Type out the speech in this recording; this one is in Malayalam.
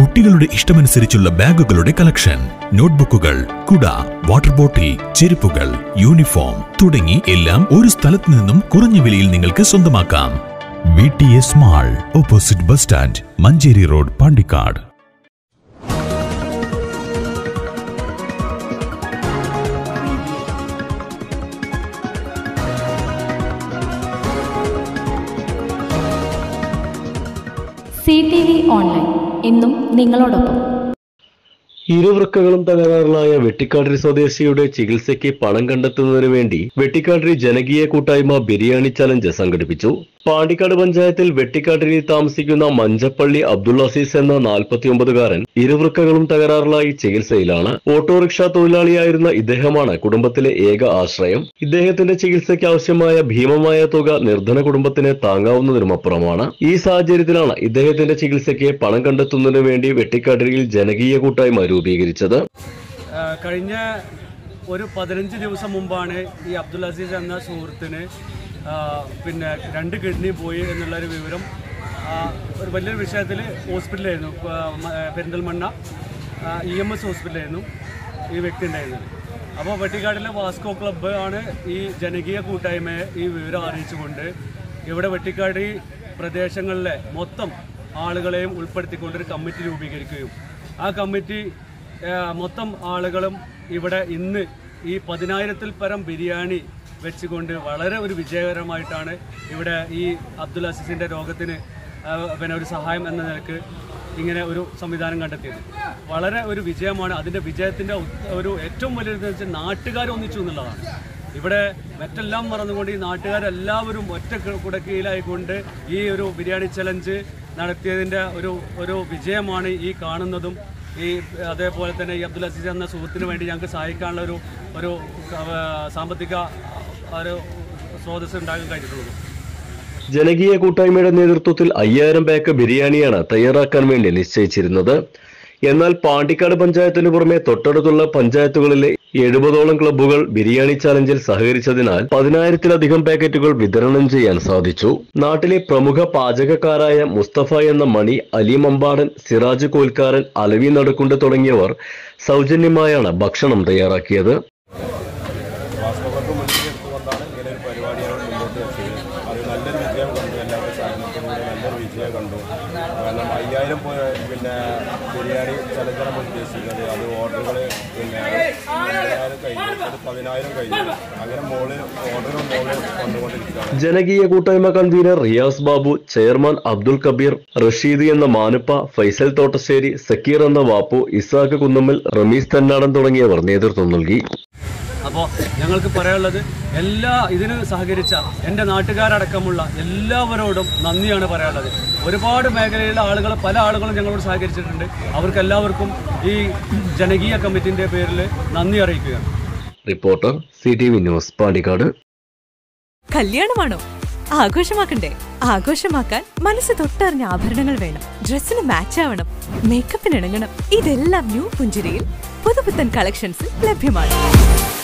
കുട്ടികളുടെ ഇഷ്ടമനുസരിച്ചുള്ള ബാഗുകളുടെ കളക്ഷൻ നോട്ട്ബുക്കുകൾ കുട വാട്ടർ ബോട്ടിൽ ചെരുപ്പുകൾ യൂണിഫോം തുടങ്ങി എല്ലാം ഒരു സ്ഥലത്ത് നിന്നും കുറഞ്ഞ വിലയിൽ നിങ്ങൾക്ക് സ്വന്തമാക്കാം V T S mall opposite bus stand Manjeri road Pandikkad C T V online എന്നും നിങ്ങളോടൊപ്പം ഇരുവൃക്കകളും തകരാറിലായ വെട്ടിക്കാട്ടിരി സ്വദേശിയുടെ ചികിത്സയ്ക്ക് പണം കണ്ടെത്തുന്നതിനു വേണ്ടി വെട്ടിക്കാട്ടിരി ജനകീയ കൂട്ടായ്മ ബിരിയാണി ചലഞ്ച് സംഘടിപ്പിച്ചു പാണ്ടിക്കാട് പഞ്ചായത്തിൽ വെട്ടിക്കാട്ടിരി താമസിക്കുന്ന മഞ്ചപ്പള്ളി അബ്ദുൾ അസീസ് എന്ന നാൽപ്പത്തിയൊമ്പതുകാരൻ ഇരുവൃക്കകളും തകരാറിലായി ചികിത്സയിലാണ് ഓട്ടോറിക്ഷ തൊഴിലാളിയായിരുന്ന ഇദ്ദേഹമാണ് കുടുംബത്തിലെ ഏക ആശ്രയം ഇദ്ദേഹത്തിന്റെ ചികിത്സയ്ക്ക് ആവശ്യമായ ഭീമമായ തുക നിർധന കുടുംബത്തിന് താങ്ങാവുന്നതിനുമപ്പുറമാണ് ഈ സാഹചര്യത്തിലാണ് ഇദ്ദേഹത്തിന്റെ ചികിത്സയ്ക്ക് പണം കണ്ടെത്തുന്നതിനു വേണ്ടി വെട്ടിക്കാട്ടിരിയിൽ ജനകീയ കൂട്ടായ്മ രൂപീകരിച്ചത് ആ, കഴിഞ്ഞ ഒരു പതിനഞ്ച് ദിവസം മുമ്പാണ് ഈ അബ്ദുൽ അസീസ് എന്ന സുഹൃത്തിന് ആ, പിന്നെ രണ്ട് കിഡ്നി പോയി എന്നുള്ളൊരു വിവരം ആ, ഒരു വലിയൊരു വിഷയത്തിൽ ഹോസ്പിറ്റലായിരുന്നു ആ, മ- പെരിന്തൽമണ്ണ ഇ എം എസ് ഹോസ്പിറ്റലായിരുന്നു ഈ വ്യക്തി ഉണ്ടായിരുന്നത് അപ്പോൾ വെട്ടിക്കാടിലെ വാസ്കോ ക്ലബ്ബ് ആണ് ഈ ജനകീയ കൂട്ടായ്മയെ ഈ വിവരം അറിയിച്ചുകൊണ്ട് ഇവിടെ വെട്ടിക്കാട് പ്രദേശങ്ങളിലെ മൊത്തം ആളുകളെയും ഉൾപ്പെടുത്തിക്കൊണ്ടൊരു കമ്മിറ്റി രൂപീകരിക്കുകയും ആ കമ്മിറ്റി ആ, മൊത്തം ആളുകളും ഇവിടെ ഇന്ന് ഈ പതിനായിരത്തിൽ പരം ബിരിയാണി വെച്ചുകൊണ്ട് വളരെ ഒരു വിജയകരമായിട്ടാണ് ഇവിടെ ഈ അബ്ദുൽ അസീസിൻ്റെ രോഗത്തിന് ആ, പിന്നെ ഒരു സഹായം എന്ന നിലക്ക് ഇങ്ങനെ ഒരു സംവിധാനം കണ്ടെത്തിയത് വളരെ ഒരു വിജയമാണ് അതിൻ്റെ വിജയത്തിൻ്റെ ഒരു ഏറ്റവും വലിയൊരു വെച്ചാൽ നാട്ടുകാർ ഒന്നിച്ചു എന്നുള്ളതാണ് ഇവിടെ മറ്റെല്ലാം മറന്നുകൊണ്ട് ഈ നാട്ടുകാരെല്ലാവരും ഒറ്റ കുടക്കീഴിലായിക്കൊണ്ട് ഈ ഒരു ബിരിയാണി ചലഞ്ച് നടത്തിയതിൻ്റെ ഒരു ഒരു വിജയമാണ് ഈ കാണുന്നതും ഈ അതേപോലെ തന്നെ ഈ അബ്ദുൽ അസീസ് എന്ന സുഹൃത്തിന് വേണ്ടി ഞങ്ങൾക്ക് സഹായിക്കാനുള്ള ഒരു ഒരു ആ, സാമ്പത്തിക ഒരു സ്രോതസ് ഉണ്ടാകാൻ കഴിഞ്ഞിട്ടുള്ളത് ജനകീയ കൂട്ടായ്മയുടെ നേതൃത്വത്തിൽ അയ്യായിരം പാക്ക് ബിരിയാണിയാണ് തയ്യാറാക്കാൻ വേണ്ടി നിശ്ചയിച്ചിരുന്നത് എന്നാൽ പാണ്ടിക്കാട് പഞ്ചായത്തിന് പുറമെ തൊട്ടടുത്തുള്ള പഞ്ചായത്തുകളിലെ എഴുപതോളം ക്ലബ്ബുകൾ ബിരിയാണി ചലഞ്ചിൽ സഹകരിച്ചതിനാൽ പതിനായിരത്തിലധികം പാക്കറ്റുകൾ വിതരണം ചെയ്യാൻ സാധിച്ചു നാട്ടിലെ പ്രമുഖ പാചകക്കാരായ മുസ്തഫ എന്ന മണി അലി മമ്പാടൻ സിറാജ് കോൽക്കാരൻ അലവി നടുക്കുണ്ട് തുടങ്ങിയവർ സൗജന്യമായാണ് ഭക്ഷണം തയ്യാറാക്കിയത് വാസ്തവർക്ക് മുൻകൈയെടുത്തുകൊണ്ടാണ് ഇങ്ങനെ ഒരു പരിപാടിയാണ് മുന്നോട്ട് വെച്ചത് അത് നല്ലൊരു വിജയം കണ്ടു എല്ലാവരുടെ സഹകരണത്തിലൂടെ നല്ലൊരു വിജയം കണ്ടു കാരണം അയ്യായിരം പോ- പിന്നെ ബിരിയാണി ചലഞ്ചനം ഉദ്ദേശിക്കുന്നത് അത് ഓർഡറുകൾ പിന്നെ രണ്ടായിരം കഴിഞ്ഞു ഒരു പതിനായിരം കഴിഞ്ഞു അങ്ങനെ മോളിൽ ഓർഡറും മോളിൽ വന്നുകൊണ്ടിരിക്കുകയാണ് ജനകീയ കൂട്ടായ്മ കൺവീനർ റിയാസ് ബാബു ചെയർമാൻ അബ്ദുൽ കബീർ റഷീദ് എന്ന മാനുപ്പ ഫൈസൽ തോട്ടശ്ശേരി സക്കീർ എന്ന വാപ്പു ഇസാഖ് കുന്നമ്മൽ റമീസ് തന്നാടൻ തുടങ്ങിയവർ നേതൃത്വം നൽകി അപ്പോൾ ഞങ്ങൾക്ക് പറയാനുള്ളത് എല്ലാ ഇതിന് സഹകരിച്ച എൻ്റെ നാട്ടുകാരടക്കമുള്ള എല്ലാവരോടും നന്ദിയാണ് പറയാനുള്ളത് ഒരുപാട് മേഖലയിലെ ആളുകൾ പല ആളുകളും ഞങ്ങളോട് സഹകരിച്ചിട്ടുണ്ട് അവർക്ക് എല്ലാവർക്കും ഈ ജനകീയ കമ്മിറ്റിൻ്റെ പേരിൽ നന്ദി അറിയിക്കുകയാണ് reporter C T V news Pandikkad കല്യാണമാണോ ആഘോഷമാക്കണ്ടേ ആഘോഷമാക്കാൻ മനസ്സ് തൊട്ടറിഞ്ഞ ആഭരണങ്ങൾ വേണം ഡ്രസ്സിന് മാച്ച് ആവണം മേക്കപ്പിന് ഇണങ്ങണം ഇതെല്ലാം ന്യൂ പുഞ്ചിരിയിൽ പുതുപുത്തൻ കളക്ഷൻസിൽ ലഭ്യമാണ്